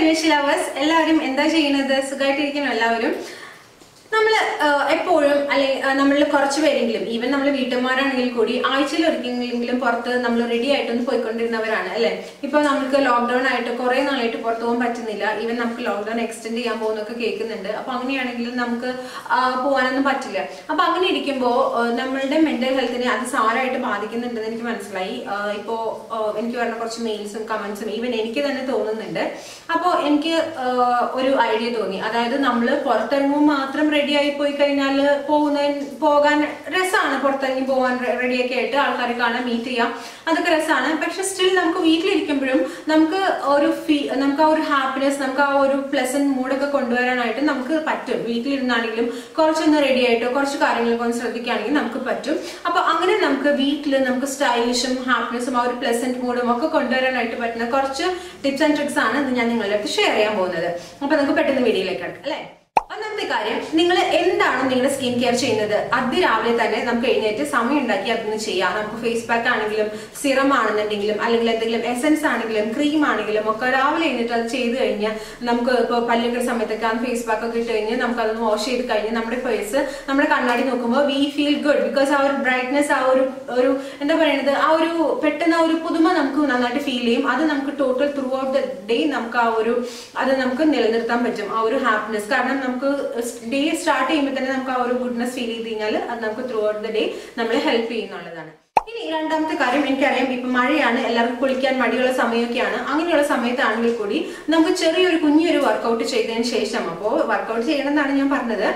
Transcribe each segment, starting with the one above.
Finish lovers എല്ലാവരും എന്താ ചെയ്യുന്നത് സുഖമായിട്ടിരിക്കണം എല്ലാവരും നമ്മൾ എപ്പോഴും അല്ലെങ്കിൽ നമ്മളിൽ കുറച്ച് പേരെങ്കിലും ഈവൻ നമ്മൾ വീട്ടമ്മമാരാണെങ്കിൽ കൂടി ആഴ്ചയിൽ ഒരിക്കലെങ്കിലും പുറത്ത് നമ്മൾ റെഡി ആയിട്ടൊന്ന് പോയിക്കൊണ്ടിരുന്നവരാണ് അല്ലെ ഇപ്പൊ നമുക്ക് ലോക്ക്ഡൌൺ ആയിട്ട് കുറെ നാളായിട്ട് പുറത്തു പോകാൻ പറ്റുന്നില്ല ഈവൻ നമുക്ക് ലോക്ക്ഡൌൺ എക്സ്റ്റെൻഡ് ചെയ്യാൻ പോകുന്നൊക്കെ കേൾക്കുന്നുണ്ട് അപ്പൊ അങ്ങനെയാണെങ്കിൽ നമുക്ക് ആ, പോകാനൊന്നും പറ്റില്ല അപ്പൊ അങ്ങനെ ഇരിക്കുമ്പോൾ നമ്മളുടെ മെന്റൽ ഹെൽത്തിനെ അത് സാരമായിട്ട് ബാധിക്കുന്നുണ്ടെന്ന് എനിക്ക് മനസ്സിലായി ആ, ഇപ്പോ ആ, എനിക്ക് വരുന്ന കുറച്ച് മെയിൽസും കമന്റ്സും ഈവൻ എനിക്ക് തന്നെ തോന്നുന്നുണ്ട് അപ്പോൾ എനിക്ക് ആ, ഒരു ഐഡിയ തോന്നി അതായത് നമ്മൾ പുറത്തിറങ്ങുമ്പോൾ മാത്രം റെഡി ആയി പോയി കഴിഞ്ഞാൽ പോകുന്ന പോകാൻ രസമാണ് പുറത്തിറങ്ങി പോകാൻ റെഡിയൊക്കെ ആയിട്ട് ആൾക്കാരെ കാണാൻ മീറ്റ് ചെയ്യാം അതൊക്കെ രസമാണ് പക്ഷെ സ്റ്റിൽ നമുക്ക് വീട്ടിലിരിക്കുമ്പോഴും നമുക്ക് ഒരു ഫീ നമുക്ക് ആ ഒരു ഹാപ്പിനെസ് നമുക്ക് ആ ഒരു പ്ലസന്റ് മൂഡൊക്കെ കൊണ്ടുവരാനായിട്ട് നമുക്ക് പറ്റും വീട്ടിലിരുന്നാണെങ്കിലും കുറച്ചൊന്ന് റെഡി ആയിട്ടോ കുറച്ച് കാര്യങ്ങളൊക്കെ ഒന്ന് ശ്രദ്ധിക്കുകയാണെങ്കിൽ നമുക്ക് പറ്റും അപ്പൊ അങ്ങനെ നമുക്ക് വീട്ടിൽ നമുക്ക് സ്റ്റൈലിഷും ഹാപ്പിനെസ്സും ആ ഒരു പ്ലസന്റ് മൂഡും ഒക്കെ കൊണ്ടുവരാനായിട്ട് പറ്റുന്ന കുറച്ച് ടിപ്സ് ആൻഡ് ട്രിക്സ് ആണ് ഇത് ഞാൻ നിങ്ങളുടെ അടുത്ത് ഷെയർ ചെയ്യാൻ പോകുന്നത് അപ്പൊ നമുക്ക് പെട്ടെന്ന് വീഡിയോയിലേക്ക് കിടക്കാം അല്ലേ ഒന്നാമത്തെ കാര്യം നിങ്ങൾ എന്താണ് നിങ്ങളുടെ സ്കിൻ കെയർ ചെയ്യുന്നത് അതിരാവിലെ തന്നെ നമുക്ക് എഴുന്നേറ്റ് സമയം ഉണ്ടാക്കി അതൊന്ന് ചെയ്യാം നമുക്ക് ഫേസ് പാക്ക് ആണെങ്കിലും സിറം ആണെന്നുണ്ടെങ്കിലും അല്ലെങ്കിൽ എന്തെങ്കിലും എസൻസ് ആണെങ്കിലും ക്രീം ആണെങ്കിലും ഒക്കെ രാവിലെ എഴുന്നേറ്റ് അത് ചെയ്ത് കഴിഞ്ഞാൽ നമുക്ക് ഇപ്പോൾ പല്ലിക്കുന്ന സമയത്തൊക്കെ ആ ഫേസ് പാക്ക് ഒക്കെ ഇട്ട് കഴിഞ്ഞ് നമുക്ക് അതൊന്ന് വാഷ് ചെയ്ത് കഴിഞ്ഞ് നമ്മുടെ ഫേസ് നമ്മുടെ കണ്ണാടി നോക്കുമ്പോൾ വി ഫീൽ ഗുഡ് ബിക്കോസ് ആ ഒരു ബ്രൈറ്റ്നെസ് ആ ഒരു ഒരു എന്താ പറയുന്നത് ആ ഒരു പെട്ടെന്ന് ആ ഒരു പുതുമ നമുക്ക് നന്നായിട്ട് ഫീൽ ചെയ്യും അത് നമുക്ക് total throughout the day നമുക്ക് ആ ഒരു അത് നമുക്ക് നിലനിർത്താൻ പറ്റും ആ ഒരു ഹാപ്പിനെസ് കാരണം നമുക്ക് ഡേ സ്റ്റാർട്ട് ചെയ്യുമ്പോൾ തന്നെ നമുക്ക് ആ ഒരു ഗുഡ്നെസ് ഫീൽ ചെയ്ത് കഴിഞ്ഞാൽ അത് നമുക്ക് ത്രൂ ഔട്ട് ദ ഡേ നമ്മളെ ഹെൽപ്പ് ചെയ്യുന്നുള്ളതാണ് ഇനി രണ്ടാമത്തെ കാര്യം എനിക്കറിയാം ഇപ്പൊ മഴയാണ് എല്ലാവർക്കും കുളിക്കാൻ മടിയുള്ള സമയമൊക്കെയാണ് അങ്ങനെയുള്ള സമയത്താണെങ്കിൽ കൂടി നമുക്ക് ചെറിയൊരു കുഞ്ഞൊരു വർക്കൗട്ട് ചെയ്തതിന് ശേഷം അപ്പോൾ വർക്കൗട്ട് ചെയ്യണമെന്നാണ് ഞാൻ പറഞ്ഞത്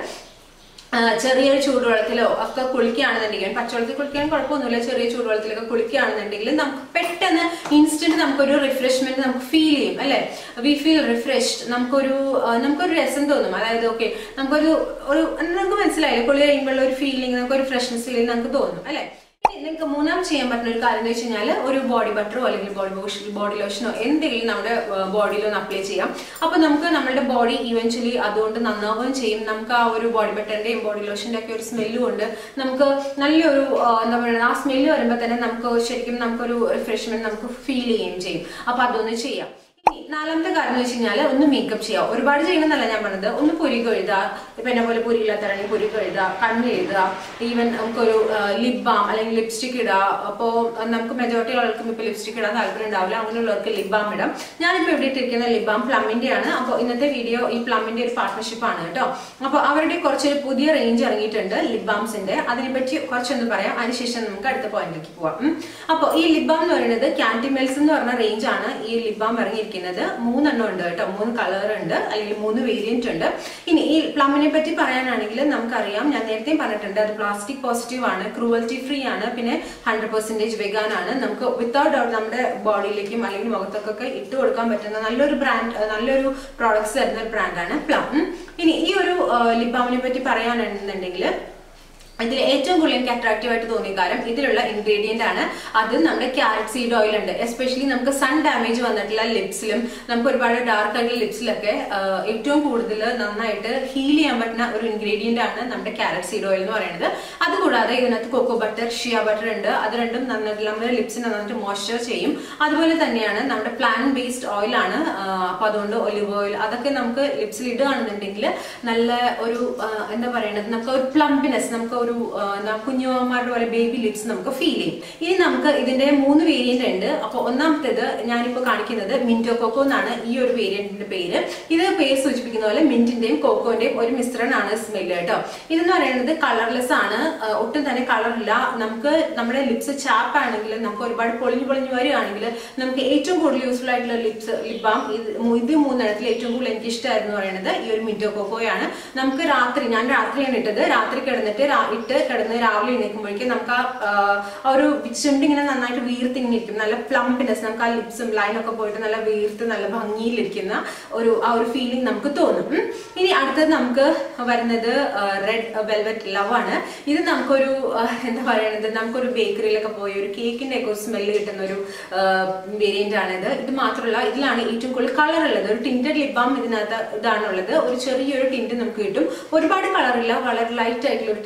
ആ, ചെറിയൊരു ചൂടുവെള്ളത്തിലോ ഒക്കെ കുളിക്കുകയാണെന്നുണ്ടെങ്കിൽ പച്ചവെള്ളത്തിൽ കുളിക്കാൻ കുഴപ്പമൊന്നുമില്ല ചെറിയ ചൂടുവെള്ളത്തിലൊക്കെ കുളിക്കുകയാണെന്നുണ്ടെങ്കിൽ നമുക്ക് പെട്ടെന്ന് ഇൻസ്റ്റന്റ് നമുക്കൊരു റിഫ്രഷ്മെന്റ് നമുക്ക് ഫീൽ ചെയ്യും അല്ലെ വി ഫീൽ റിഫ്രഷ്ഡ് നമുക്കൊരു ആ, നമുക്കൊരു രസം തോന്നും അതായത് ഓക്കെ നമുക്കൊരു ഒരു നമുക്ക് മനസ്സിലായില്ലേ കുളി കഴിയുമ്പോൾ ഒരു ഫീലിംഗ് നമുക്കൊരു ഫ്രഷ്നെസ് ഫീലിംഗ് നമുക്ക് തോന്നും അല്ലെ ഇനി നിങ്ങൾക്ക് മൂന്നാം ചെയ്യാൻ പറ്റുന്ന ഒരു കാര്യം എന്ന് വെച്ച് കഴിഞ്ഞാൽ ഒരു ബോഡി ബട്ടറോ അല്ലെങ്കിൽ ബോഡി വാഷ് ബോഡി ലോഷനോ എന്തെങ്കിലും നമ്മുടെ ബോഡിയിൽ ഒന്ന് അപ്ലൈ ചെയ്യാം അപ്പൊ നമുക്ക് നമ്മുടെ ബോഡി ഇവൻച്വലി അതുകൊണ്ട് നന്നാവുകയും ചെയ്യും നമുക്ക് ആ ഒരു ബോഡി ബട്ടറിന്റെയും ബോഡി ലോഷന്റെ ഒക്കെ ഒരു സ്മെല്ലും ഉണ്ട് നമുക്ക് നല്ലൊരു ആ, എന്താ പറയുക ആ സ്മെല്ല് വരുമ്പോൾ തന്നെ നമുക്ക് ശരിക്കും നമുക്കൊരു റിഫ്രഷ്മെന്റ് നമുക്ക് ഫീൽ ചെയ്യുകയും ചെയ്യും അപ്പൊ അതൊന്ന് ചെയ്യാം ഇനി നാലാമത്തെ കാര്യം എന്ന് വെച്ച് കഴിഞ്ഞാൽ ഒന്ന് മേക്കപ്പ് ചെയ്യാം ഒരുപാട് ചെയ്യണമെന്നല്ല ഞാൻ പറഞ്ഞത് ഒന്ന് പൊരി കഴുതുക ഇപ്പൊ എന്നെ പോലെ പൊരി ഇല്ലാത്തവരാണെങ്കിൽ പൊരി കഴുതുക കണ്ണ് എഴുതുക ഈവൻ നമുക്കൊരു ലിപ് ബാം അല്ലെങ്കിൽ ലിപ്സ്റ്റിക് ഇടുക അപ്പോൾ നമുക്ക് മെജോറിറ്റി ആൾക്കും ഇപ്പൊ ലിപ്സ്റ്റിക് ഇടാൻ താല്പര്യം ഉണ്ടാവില്ല അങ്ങനെയുള്ളവർക്ക് ലിപ് ബാം ഇടാം ഞാനിപ്പോൾ ഇവിടെ ഇട്ടിരിക്കുന്ന ലിപ് ബാം പ്ലമ്മിന്റെ ആണ് അപ്പോൾ ഇന്നത്തെ വീഡിയോ ഈ പ്ലമ്മിന്റെ ഒരു പാർട്ട്ണർഷിപ്പ് ആണ് കേട്ടോ അപ്പോൾ അവരുടെ കുറച്ചൊരു പുതിയ റേഞ്ച് ഇറങ്ങിയിട്ടുണ്ട് ലിപ് ബാംസിന്റെ അതിനെപ്പറ്റി കുറച്ചൊന്ന് പറയാം അതിനുശേഷം നമുക്ക് അടുത്ത പോയിന്റിലേക്ക് പോവാം അപ്പോൾ ഈ ലിപ് ബാം എന്ന് പറയുന്നത് കാന്റിമെൽസ് എന്ന് പറഞ്ഞ റേഞ്ച് ആണ് ഈ ലിപ് ബാം ഇറങ്ങിയിരിക്കുന്നത് മൂന്നെണ്ണം ഉണ്ട് കേട്ടോ മൂന്ന് കളർ ഉണ്ട് അല്ലെങ്കിൽ മൂന്ന് വേരിയന്റ് ഉണ്ട് ഇനി ഈ പ്ലമ്മിനെ പറ്റി പറയാനാണെങ്കിൽ നമുക്കറിയാം ഞാൻ നേരത്തെ പറഞ്ഞിട്ടുണ്ട് അത് പ്ലാസ്റ്റിക് പോസിറ്റീവ് ആണ് ക്രൂവൽറ്റി ഫ്രീ ആണ് പിന്നെ ഹൺഡ്രഡ് പെർസെന്റേജ് വെഗാൻ ആണ് നമുക്ക് വിത്തൗട്ട് ഡൗട്ട് നമ്മുടെ ബോഡിയിലേക്കും അല്ലെങ്കിൽ മുഖത്തൊക്കെ ഇട്ട് കൊടുക്കാൻ പറ്റുന്ന നല്ലൊരു ബ്രാൻഡ് നല്ലൊരു പ്രോഡക്ട്സ് തരുന്ന ഒരു ബ്രാൻഡാണ് പ്ലം ഇനി ഈ ഒരു ലിപ് ബാമിനെ പറ്റി പറയാനുണ്ടെന്നുണ്ടെങ്കിൽ ഇതിൽ ഏറ്റവും കൂടുതൽ എനിക്ക് അട്രാക്റ്റീവ് ആയിട്ട് തോന്നിയ കാര്യം ഇതിലുള്ള ഇൻഗ്രീഡിയന്റ് ആണ് അത് നമ്മുടെ ക്യാരറ്റ് സീഡ് ഓയിൽ ഉണ്ട് എസ്പെഷ്യലി നമുക്ക് സൺ ഡാമേജ് വന്നിട്ടുള്ള ലിപ്സിലും നമുക്ക് ഒരുപാട് ഡാർക്ക് ആയിട്ടുള്ള ലിപ്സിലൊക്കെ ആഹ്, ഏറ്റവും കൂടുതൽ നന്നായിട്ട് ഹീൽ ചെയ്യാൻ പറ്റുന്ന ഒരു ഇൻഗ്രീഡിയന്റ് ആണ് നമ്മുടെ ക്യാരറ്റ് സീഡ് ഓയിൽ എന്ന് പറയുന്നത് അതുകൂടാതെ ഇതിനകത്ത് കൊക്കോ ബട്ടർ ഷിയ ബട്ടർ ഉണ്ട് അത് രണ്ടും നന്നായിട്ട് നമ്മുടെ ലിപ്സിനെ നന്നായിട്ട് മോയ്സ്ചർ ചെയ്യും അതുപോലെ തന്നെയാണ് നമ്മുടെ പ്ലാൻ ബേസ്ഡ് ഓയിൽ ആണ് ആഹ്, അപ്പൊ അതുകൊണ്ട് ഒലിവ് ഓയിൽ അതൊക്കെ നമുക്ക് ലിപ്സിൽ ഇടുകയാണെന്നുണ്ടെങ്കിൽ നല്ല ഒരു ആഹ്, എന്താ പറയുന്നത് നമുക്ക് ഒരു പ്ലംപിനെസ് നമുക്ക് ഒരു ആഹ്, എന്താ കുഞ്ഞുമാരുടെ പോലെ ബേബി ലിപ്സ് നമുക്ക് ഫീൽ ചെയ്യും ഇനി നമുക്ക് ഇതിന്റെ മൂന്ന് വേരിയന്റ് ഉണ്ട് അപ്പൊ ഒന്നാമത്തേത് ഞാനിപ്പോ കാണിക്കുന്നത് മിന്റോ കോക്കോ എന്നാണ് ഈ ഒരു വേരിയന്റിന്റെ പേര് ഇത് പേര് സൂചിപ്പിക്കുന്ന പോലെ മിന്റിന്റെയും കോക്കോന്റെയും ഒരു മിശ്രണമാണ് സ്മെല്ല് കേട്ടോ ഇതെന്ന് പറയുന്നത് കളർലെസ് ആണ് ആഹ്, ഒട്ടും തന്നെ കളറില്ല നമുക്ക് നമ്മുടെ ലിപ്സ് ചാപ്പ് ആണെങ്കിൽ നമുക്ക് ഒരുപാട് പൊളിഞ്ഞു പൊളിഞ്ഞു വരികയാണെങ്കിൽ നമുക്ക് ഏറ്റവും കൂടുതൽ യൂസ്ഫുൾ ആയിട്ടുള്ള ലിപ്സ് ലിപ് ബാം ഇത് മൂ- ഇത് മൂന്നെണ്ണത്തിൽ ഏറ്റവും കൂടുതൽ എനിക്ക് ഇഷ്ടമായിരുന്നു പറയുന്നത് ഈ ഒരു മിന്റോ കോക്കോയാണ് നമുക്ക് രാത്രി ഞാൻ രാത്രിയാണ് ഇട്ടത് രാത്രി കിടന്നിട്ട് രാ- ഇട്ട് കിടന്ന് രാവിലെ എണീക്കുമ്പോഴേക്കും നമുക്ക് ആ ആ, ആ ഒരു ചുണ്ട് ഇങ്ങനെ നന്നായിട്ട് വീർത്ത് ഇങ്ങനെ ഇരിക്കും നല്ല പ്ലംപിനെസ് നമുക്ക് ആ ലിപ്സും ലൈനൊക്കെ പോയിട്ട് നല്ല വീർത്ത് നല്ല ഭംഗിയിലിരിക്കുന്ന ഒരു ആ ഒരു ഫീലിംഗ് നമുക്ക് തോന്നും ഉം. ഇനി അടുത്തത് നമുക്ക് വരുന്നത് റെഡ് വെൽവെറ്റ് ലവ് ആണ് ഇത് നമുക്കൊരു ആ, എന്താ പറയുന്നത് നമുക്കൊരു ബേക്കറിയിലൊക്കെ പോയി ഒരു കേക്കിന്റെ ഒക്കെ ഒരു സ്മെല്ല് കിട്ടുന്ന ഒരു വേരിയന്റ് ആണിത് ഇത് മാത്രമല്ല ഇതിലാണ് ഏറ്റവും കൂടുതൽ കളർ ഉള്ളത് ഒരു ടിൻറ്റഡ് ലിപ് ബാം ഇതിനകത്ത് ഇതാണുള്ളത് ഒരു ചെറിയൊരു ടിന്റ് നമുക്ക് കിട്ടും ഒരുപാട് കളറില്ല വളരെ ലൈറ്റ് ആയിട്ടുള്ള ഒരു ടിന്റ് കിട്ടും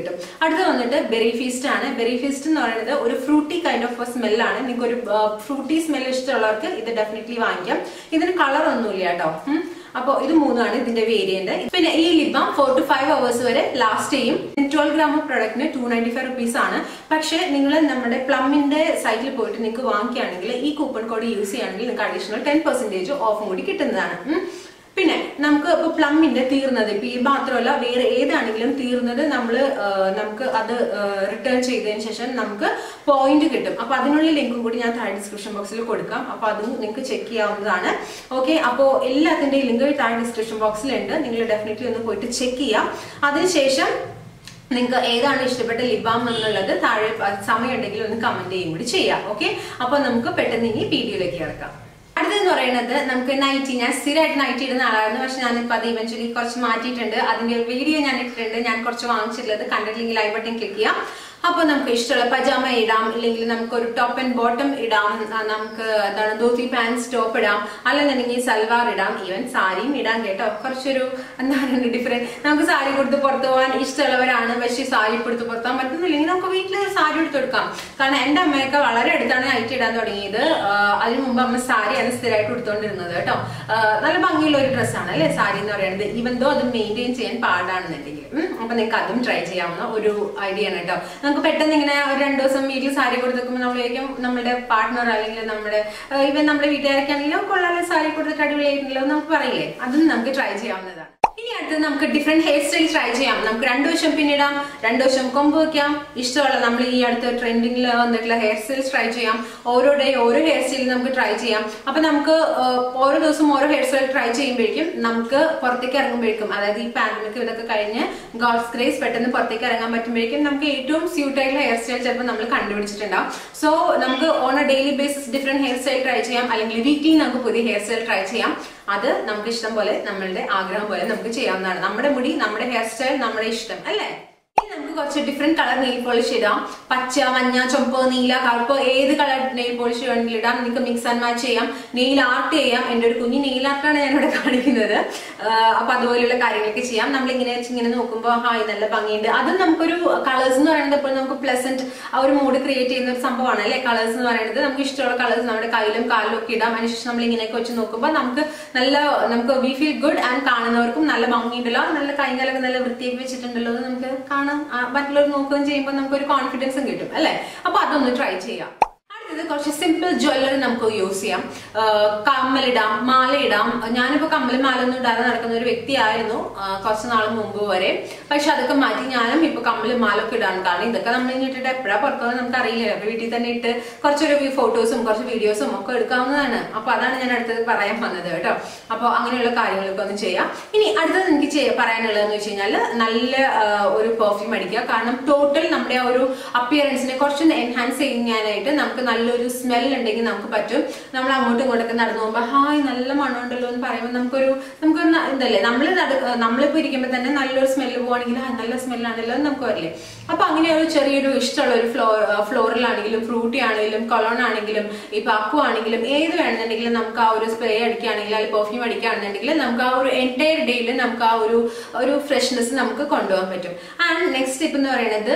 കിട്ടും അടുത്ത വന്നിട്ട് ബെറി ഫീസ്റ്റ് ആണ് ബെറി ഫീസ്റ്റ് എന്ന് പറയുന്നത് ഒരു ഫ്രൂട്ടി കൈൻഡ് ഓഫ് സ്മെല്ലാണ് നിങ്ങൾക്ക് ഒരു ഫ്രൂട്ടി സ്മെൽ ഇഷ്ടമുള്ളവർക്ക് ഇത് ഡെഫിനറ്റ്ലി വാങ്ങിക്കാം ഇതിന് കളർ ഒന്നുമില്ല കേട്ടോ ഉം. അപ്പോൾ ഇത് മൂന്നാണ് ഇതിന്റെ വേരിയന്റ് പിന്നെ ഈ ലിബാം ഫോർ ടു ഫൈവ് അവേഴ്സ് വരെ ലാസ്റ്റ് ചെയ്യും ട്വൽവ് ഗ്രാം ഓഫ് പ്രൊഡക്റ്റിന് ടു നയൻറ്റി ഫൈവ് റുപ്പീസ് ആണ് പക്ഷേ നിങ്ങൾ നമ്മുടെ പ്ലമ്മിന്റെ സൈറ്റിൽ പോയിട്ട് നിങ്ങൾക്ക് വാങ്ങിക്കുകയാണെങ്കിൽ ഈ കൂപ്പൺ കോഡ് യൂസ് ചെയ്യുകയാണെങ്കിൽ നിങ്ങൾക്ക് അഡീഷണൽ ടെൻ പെർസെന്റേജ് ഓഫും കൂടി കിട്ടുന്നതാണ് ഉം. പിന്നെ നമുക്ക് ഇപ്പൊ പ്ലമ്മിന്റെ തീർന്നത് ഇപ്പൊ ഈ മാത്രമല്ല വേറെ ഏതാണെങ്കിലും തീർന്നത് നമ്മൾ നമുക്ക് അത് റിട്ടേൺ ചെയ്തതിന് ശേഷം നമുക്ക് പോയിന്റ് കിട്ടും അപ്പൊ അതിനുള്ള ലിങ്കും കൂടി ഞാൻ താഴെ ഡിസ്ക്രിപ്ഷൻ ബോക്സിൽ കൊടുക്കാം അപ്പൊ അതും നിങ്ങൾക്ക് ചെക്ക് ചെയ്യാവുന്നതാണ് ഓക്കെ അപ്പോൾ എല്ലാത്തിന്റെയും ലിങ്ക് താഴെ ഡിസ്ക്രിപ്ഷൻ ബോക്സിലുണ്ട് നിങ്ങൾ ഡെഫിനറ്റ്ലി ഒന്ന് പോയിട്ട് ചെക്ക് ചെയ്യാം അതിനുശേഷം നിങ്ങൾക്ക് ഏതാണ് ഇഷ്ടപ്പെട്ട ലിബാം എന്നുള്ളത് താഴെ സമയം ഉണ്ടെങ്കിൽ ഒന്ന് കമന്റ് ചെയ്യും കൂടി ചെയ്യാം ഓക്കെ അപ്പൊ നമുക്ക് പെട്ടെന്ന് ഇനി വീഡിയോയിലേക്ക് കിടക്കാം അടുത്തെന്ന് പറയുന്നത് നമുക്ക് നൈറ്റി ഞാൻ സ്ഥിരമായിട്ട് നൈറ്റി ഇടുന്ന ആളായിരുന്നു പക്ഷെ ഞാനിപ്പോൾ അത് ഇവൻച്വലി കുറച്ച് മാറ്റിയിട്ടുണ്ട് അതിന്റെ വീഡിയോ ഞാൻ ഇട്ടിട്ടുണ്ട് ഞാൻ കുറച്ച് വാങ്ങിച്ചിട്ടുള്ളത് കണ്ടിട്ടില്ലെങ്കിൽ ഐ ബട്ടൺ ക്ലിക്ക് ചെയ്യാം അപ്പോൾ നമുക്ക് ഇഷ്ടമുള്ള പജാമ ഇടാം ഇല്ലെങ്കിൽ നമുക്ക് ഒരു ടോപ്പ് ആൻഡ് ബോട്ടം ഇടാം ആ, നമുക്ക് എന്താണ് ധോത്തി പാൻസ് ടോപ്പ് ഇടാം അല്ലെന്നുണ്ടെങ്കിൽ സൽവാർ ഇടാം ഈവൻ സാരിയും ഇടാം കേട്ടോ കുറച്ചൊരു എന്താണ് ഡിഫറെന്റ് നമുക്ക് സാരി കൊടുത്ത് പുറത്ത് പോകാൻ ഇഷ്ടമുള്ളവരാണ് പക്ഷേ സാരി കൊടുത്ത് പുറത്താൻ പറ്റുന്നില്ലെങ്കിൽ നമുക്ക് വീട്ടിൽ സാരി എടുത്ത് കൊടുക്കാം കാരണം എൻ്റെ അമ്മയൊക്കെ വളരെ അടുത്താണ് നൈറ്റ് ഇടാൻ തുടങ്ങിയത് ആ, അതിനു മുമ്പ് അമ്മ സാരിയാണ് സ്ഥിരമായിട്ട് എടുത്തുകൊണ്ടിരുന്നത് കേട്ടോ ആ, നല്ല ഭംഗിയുള്ള ഒരു ഡ്രസ്സാണ് അല്ലേ സാരി എന്ന് പറയുന്നത് ഈവൻ ദോ അത് മെയിൻറ്റെയിൻ ചെയ്യാൻ പാടാണെന്നുണ്ടെങ്കിൽ ഉം, അപ്പൊ നിങ്ങൾക്ക് അതും ട്രൈ ചെയ്യാവുന്ന ഒരു ഐഡിയ ആണ് കേട്ടോ നമുക്ക് പെട്ടെന്ന് ഇങ്ങനെ ഒരു രണ്ടു ദിവസം വീട്ടിൽ സാരി കൊടുത്ത് വെക്കുമ്പോൾ നമ്മളേക്കും നമ്മുടെ പാർട്ട്ണർ അല്ലെങ്കിൽ നമ്മുടെ ഈവൻ നമ്മുടെ വീട്ടുകാരൊക്കെ ആണെങ്കിലും കൊള്ളാലെ സാരി കൊടുത്തിട്ട് അടിപൊളിയായിട്ടുണ്ടല്ലോ എന്ന് നമുക്ക് പറയില്ലേ അതും നമുക്ക് ട്രൈ ചെയ്യാവുന്നതാണ് ഇനി അടുത്തത് നമുക്ക് ഡിഫറെന്റ് ഹെയർ സ്റ്റൈൽ ട്രൈ ചെയ്യാം നമുക്ക് രണ്ടു വശം പിന്നിടാം രണ്ടു വശം കൊമ്പ് വെക്കാം ഇഷ്ടമുള്ള നമ്മൾ ഈ അടുത്ത ട്രെൻഡിങ്ങിൽ വന്നിട്ടുള്ള ഹെയർ സ്റ്റൈൽസ് ട്രൈ ചെയ്യാം ഓരോ ഡേ ഓരോ ഹെയർ സ്റ്റൈൽ നമുക്ക് ട്രൈ ചെയ്യാം അപ്പൊ നമുക്ക് ആ, ഓരോ ദിവസം ഓരോ ഹെയർ സ്റ്റൈൽ ട്രൈ ചെയ്യുമ്പോഴേക്കും നമുക്ക് പുറത്തേക്ക് ഇറങ്ങുമ്പോഴേക്കും അതായത് ഈ പാൻഡമിക് ഇതൊക്കെ കഴിഞ്ഞ് ഗോഡ്സ് ഗ്രേസ് പെട്ടെന്ന് പുറത്തേക്ക് ഇറങ്ങാൻ പറ്റുമ്പോഴേക്കും നമുക്ക് ഏറ്റവും സ്യൂട്ട് ആയിട്ടുള്ള ഹെയർ സ്റ്റൈൽ ചിലപ്പോൾ നമ്മൾ കണ്ടുപിടിച്ചിട്ടുണ്ടാവും സോ നമുക്ക് on a daily basis different hair style try ചെയ്യാം അല്ലെങ്കിൽ വീക്ക്ലി നമുക്ക് പുതിയ ഹെയർ സ്റ്റൈൽ ട്രൈ ചെയ്യാം അത് നമുക്ക് ഇഷ്ടം പോലെ നമ്മളുടെ ആഗ്രഹം പോലെ നമുക്ക് ചെയ്യാവുന്നതാണ് നമ്മുടെ മുടി നമ്മുടെ ഹെയർ സ്റ്റൈൽ നമ്മുടെ ഇഷ്ടം അല്ലേ ഇനി നമുക്ക് കുറച്ച് ഡിഫറെന്റ് കളർ നെയിൽ പോളിഷ് ഇടാം പച്ച മഞ്ഞ ചുമപ്പ് നീല കറുപ്പ് ഏത് കളർ നെയിൽ പോളിഷ് വേണമെങ്കിലും ഇടാം നിങ്ങൾക്ക് മിക്സ് ആൻഡ് മാച്ച് ചെയ്യാം നെയിൽ ആർട്ട് ചെയ്യാം എൻ്റെ ഒരു കുഞ്ഞു നെയിൽ ആർട്ടാണ് ഞാൻ ഇവിടെ കാണിക്കുന്നത് ആഹ് അപ്പൊ അതുപോലെയുള്ള കാര്യങ്ങളൊക്കെ ചെയ്യാം നമ്മൾ ഇങ്ങനെ വെച്ച് ഇങ്ങനെ നോക്കുമ്പോൾ ഹായ് നല്ല ഭംഗിയുണ്ട് അതും നമുക്കൊരു കളേഴ്സ് എന്ന് പറയുന്നത് ഇപ്പോൾ നമുക്ക് പ്ലസന്റ് ആ ഒരു മൂഡ് ക്രിയേറ്റ് ചെയ്യുന്ന ഒരു സംഭവമാണ് അല്ലെ കളേഴ്സ് എന്ന് പറയുന്നത് നമുക്ക് ഇഷ്ടമുള്ള കളേഴ്സ് നമ്മുടെ കയ്യിലും കാലിലും ഒക്കെ ഇടാം അതിനുശേഷം നമ്മൾ ഇങ്ങനെയൊക്കെ വെച്ച് നോക്കുമ്പോൾ നമുക്ക് നല്ല നമുക്ക് വി ഫീൽ ഗുഡ് ആൻഡ് കാണുന്നവർക്കും നല്ല ഭംഗിയുണ്ടല്ലോ നല്ല കൈകാലൊക്കെ നല്ല വൃത്തിയാക്കി വെച്ചിട്ടുണ്ടല്ലോ എന്ന് നമുക്ക് കാണാം ആ, മറ്റുള്ളവർ നോക്കുകയും ചെയ്യുമ്പോൾ നമുക്ക് ഒരു കോൺഫിഡൻസും കിട്ടും അല്ലെ അപ്പൊ അതൊന്ന് ട്രൈ ചെയ്യാം അടുത്തത് കുറച്ച് സിമ്പിൾ ജ്വല്ലറി നമുക്ക് യൂസ് ചെയ്യാം ആ, കമ്മലിടാം മാലയിടാം ഞാനിപ്പോ കമ്മലും മാല ഒന്നും ഇടാതെ നടക്കുന്ന ഒരു വ്യക്തിയായിരുന്നു ആ, കുറച്ച് നാൾ മുമ്പ് വരെ പക്ഷെ അതൊക്കെ മാറ്റി ഞാനും ഇപ്പൊ കമ്മലും മാലൊക്കെ ഇടാണ് കാരണം ഇതൊക്കെ നമ്മൾ ഇനി ഇട്ടിട്ട് എപ്പോഴാ പുറത്തുനിന്ന് നമുക്ക് അറിയില്ല അപ്പൊ വീട്ടിൽ തന്നെ ഇട്ട് കുറച്ചൊരു ഫോട്ടോസും കുറച്ച് വീഡിയോസും ഒക്കെ എടുക്കാവുന്നതാണ് അപ്പൊ അതാണ് ഞാൻ അടുത്തത് പറയാൻ വന്നത് കേട്ടോ അപ്പൊ അങ്ങനെയുള്ള കാര്യങ്ങളൊക്കെ ഒന്ന് ചെയ്യാം ഇനി അടുത്തത് എനിക്ക് ചെയ്യാ- പറയാനുള്ളതെന്ന് വെച്ച് കഴിഞ്ഞാൽ നല്ല ആ, ഒരു പെർഫ്യൂം അടിക്കുക കാരണം ടോട്ടൽ നമ്മുടെ ആ ഒരു അപ്പിയറൻസിനെ കുറച്ചൊന്ന് എൻഹാൻസ് ചെയ്യാനായിട്ട് നമുക്ക് നല്ലൊരു സ്മെൽ ഉണ്ടെങ്കിൽ നമുക്ക് പറ്റും നമ്മൾ അങ്ങോട്ടും ഇങ്ങോട്ടൊക്കെ നടന്നു പോകുമ്പോൾ ഹായ് നല്ല മണമുണ്ടല്ലോ എന്ന് പറയുമ്പോൾ നമുക്കൊരു നമുക്കൊരു ന- ഇതല്ലേ നമ്മൾ നമ്മളിപ്പോ ഇരിക്കുമ്പോൾ തന്നെ നല്ലൊരു സ്മെല്ല് പോവാണെങ്കിൽ ആ നല്ല സ്മെല്ലാണല്ലോ എന്ന് നമുക്ക് വരില്ലേ അപ്പൊ അങ്ങനെ ഒരു ചെറിയൊരു ഇഷ്ടമുള്ള ഒരു ഫ്ലോ ഫ്ലോറലാണെങ്കിലും ഫ്രൂട്ടി ആണെങ്കിലും കൊളോൺ ആണെങ്കിലും ഇപ്പൊ അക്കു ആണെങ്കിലും ഏത് വേണമെന്നുണ്ടെങ്കിലും നമുക്ക് ആ ഒരു സ്പ്രേ അടിക്കുകയാണെങ്കിൽ അല്ലെങ്കിൽ പെർഫ്യൂം അടിക്കുകയാണെന്നുണ്ടെങ്കിൽ നമുക്ക് ആ ഒരു എൻറ്റയർ ഡേയിൽ നമുക്ക് ആ ഒരു ഒരു ഫ്രഷ്നെസ് നമുക്ക് കൊണ്ടുപോകാൻ പറ്റും ആൻഡ് നെക്സ്റ്റ് സ്റ്റെപ്പ് എന്ന് പറയുന്നത്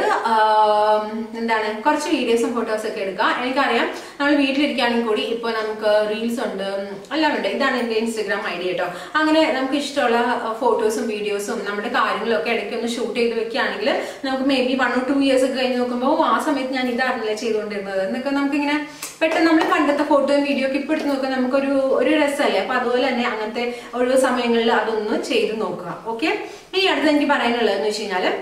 ആം, എന്താണ് കുറച്ച് വീഡിയോസും ഫോട്ടോസും ഒക്കെ എടുക്കുക എനിക്കറിയാം നമ്മൾ വീട്ടിലിരിക്കുകയാണെങ്കിൽ കൂടി ഇപ്പൊ നമുക്ക് റീൽസ് ഉണ്ട് ഉം, എല്ലാം ഉണ്ട് ഇതാണ് എന്റെ ഇൻസ്റ്റഗ്രാം ഐ ഡി കേട്ടോ അങ്ങനെ നമുക്ക് ഇഷ്ടമുള്ള ഫോട്ടോസും വീഡിയോസും നമ്മുടെ കാര്യങ്ങളും ഒക്കെ ഇടയ്ക്ക് ഒന്ന് ഷൂട്ട് ചെയ്ത് വെക്കുകയാണെങ്കിൽ നമുക്ക് maybe one or two years ഒക്കെ കഴിഞ്ഞ് നോക്കുമ്പോൾ "ഓ, ആ സമയത്ത് ഞാൻ ഇതായിരുന്നില്ല ചെയ്തുകൊണ്ടിരുന്നത് എന്നൊക്കെ നമുക്കിങ്ങനെ പെട്ടെന്ന് നമ്മൾ പണ്ടത്തെ ഫോട്ടോയും വീഡിയോ ഒക്കെ ഇപ്പൊ എടുത്ത് നോക്കുക നമുക്കൊരു ഒരു രസമല്ലേ അപ്പൊ അതുപോലെ തന്നെ അങ്ങനത്തെ ഒഴിവ് സമയങ്ങളിൽ അതൊന്ന് ചെയ്ത് നോക്കുക ഓക്കെ ഇനി അടുത്ത് എനിക്ക് പറയാനുള്ളതെന്ന് വെച്ച് കഴിഞ്ഞാല്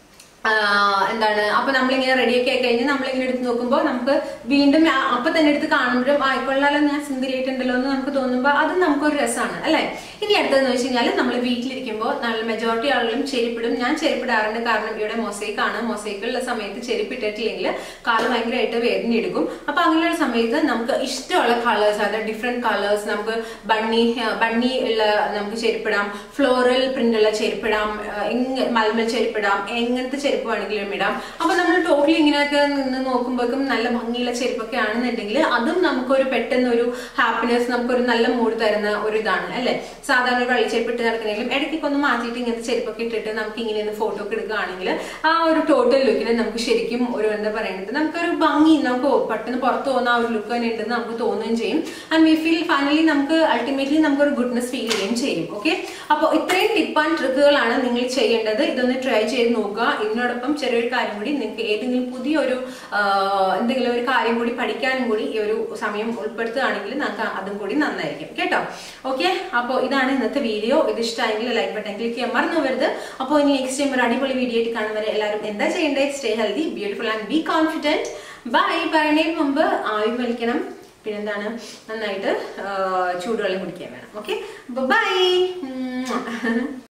ആഹ് എന്താണ് അപ്പൊ നമ്മളിങ്ങനെ റെഡിയൊക്കെ ആയി കഴിഞ്ഞ് നമ്മളിങ്ങനെ എടുത്ത് നോക്കുമ്പോൾ നമുക്ക് വീണ്ടും ആ- അപ്പൊ തന്നെ എടുത്ത് കാണുമ്പോഴും ആയിക്കൊള്ളാലോ ഞാൻ സുന്ദരിയായിട്ടുണ്ടല്ലോ എന്ന് നമുക്ക് തോന്നുമ്പോൾ അത് നമുക്കൊരു രസമാണ് അല്ലെ ഇനി അടുത്തതെന്ന് വെച്ച് കഴിഞ്ഞാൽ നമ്മൾ വീട്ടിലിരിക്കുമ്പോൾ നല്ല മെജോറിറ്റി ആളുകളും ചെരുപ്പിടും ഞാൻ ചെരുപ്പിടാറുണ്ട് കാരണം ഇവിടെ മൊസൈക്ക് ആണ് മൊസൈക്കുള്ള സമയത്ത് ചെരുപ്പിട്ടിട്ടില്ലെങ്കിൽ കാല് ഭയങ്കരമായിട്ട് വേദന എടുക്കും അപ്പൊ അങ്ങനെയുള്ള സമയത്ത് നമുക്ക് ഇഷ്ടമുള്ള കളേഴ്സ് അതായത് ഡിഫറെന്റ് കളേഴ്സ് നമുക്ക് ബണ്ണി ബണ്ണി ഉള്ള നമുക്ക് ചെരുപ്പിടാം ഫ്ലോറൽ പ്രിന്റ് ഉള്ള ചെരുപ്പിടാം ആഹ് എങ്ങ മൽമൽ ചെരുപ്പിടാം എങ്ങനത്തെ ചെരുപ്പ് വേണമെങ്കിലും ഇടാം അപ്പൊ നമ്മൾ ടോട്ടലി ഇങ്ങനെയൊക്കെ നിന്ന് നോക്കുമ്പോഴേക്കും നല്ല ഭംഗിയുള്ള ചെരുപ്പൊക്കെ ആണെന്നുണ്ടെങ്കിൽ അതും നമുക്കൊരു പെട്ടെന്ന് ഒരു ഹാപ്പിനെസ് നമുക്കൊരു നല്ല മൂഡ് തരുന്ന ഒരു ഇതാണ് അല്ലെ സാധാരണ ഒരു വള്ളിച്ചെരുപ്പ് ഇട്ട് നടക്കണമെങ്കിലും ഇടയ്ക്കൊക്കെ ഒന്ന് മാറ്റിയിട്ട് ഇങ്ങനത്തെ ചെരുപ്പൊക്കെ ഇട്ടിട്ട് നമുക്ക് ഇങ്ങനെ ഒന്ന് ഫോട്ടോ ഒക്കെ എടുക്കുകയാണെങ്കിൽ ആ ഒരു ടോട്ടൽ ലുക്കിന് നമുക്ക് ശരിക്കും ഒരു എന്താ പറയുന്നത് നമുക്കൊരു ഭംഗി നമുക്ക് പെട്ടെന്ന് പുറത്ത് പോകുന്ന ആ ഒരു ലുക്ക് തന്നെ ഉണ്ടെന്ന് നമുക്ക് തോന്നുകയും ചെയ്യും ആൻഡ് വി ഫീൽ ഫൈനലി നമുക്ക് അൾട്ടിമേറ്റ്ലി നമുക്കൊരു ഗുഡ്നെസ് ഫീൽ ചെയ്യുകയും ചെയ്യും ഓക്കെ അപ്പോൾ ഇത്രയും ടിപ്പ് ആൻഡ് ട്രിക്കുകളാണ് നിങ്ങൾ ചെയ്യേണ്ടത് ഇതൊന്ന് ട്രൈ ചെയ്ത് നോക്കുക ഇതിനോടൊപ്പം ചെറിയൊരു കാര്യം കൂടി നിങ്ങൾക്ക് ഏതെങ്കിലും പുതിയൊരു ആ, എന്തെങ്കിലും ഒരു കാര്യം കൂടി പഠിക്കാനും കൂടി ഈ ഒരു സമയം ഉൾപ്പെടുത്തുകയാണെങ്കിൽ നമുക്ക് അതും കൂടി നന്നായിരിക്കും കേട്ടോ ഓക്കെ അപ്പോൾ ഇതാണ് ഇന്നത്തെ വീഡിയോ ഇത് ഇഷ്ടമായെങ്കിൽ ലൈക്ക് ബട്ടൺ ക്ലിക്ക് ചെയ്യാൻ മറന്നു വരുത് അപ്പോൾ ഇനി നെക്സ്റ്റ് ടൈം ഒരു അടിപൊളി വീഡിയോ ആയിട്ട് കാണുന്നവരെ എല്ലാവരും എന്താ ചെയ്യേണ്ടത് stay healthy beautiful and be confident bye പറയുന്നതിന് മുമ്പ് ആവി വലിക്കണം പിന്നെന്താണ് നന്നായിട്ട് ആ, ചൂടുവെള്ളം കുടിക്കാൻ വേണം ഓക്കെ ബൈ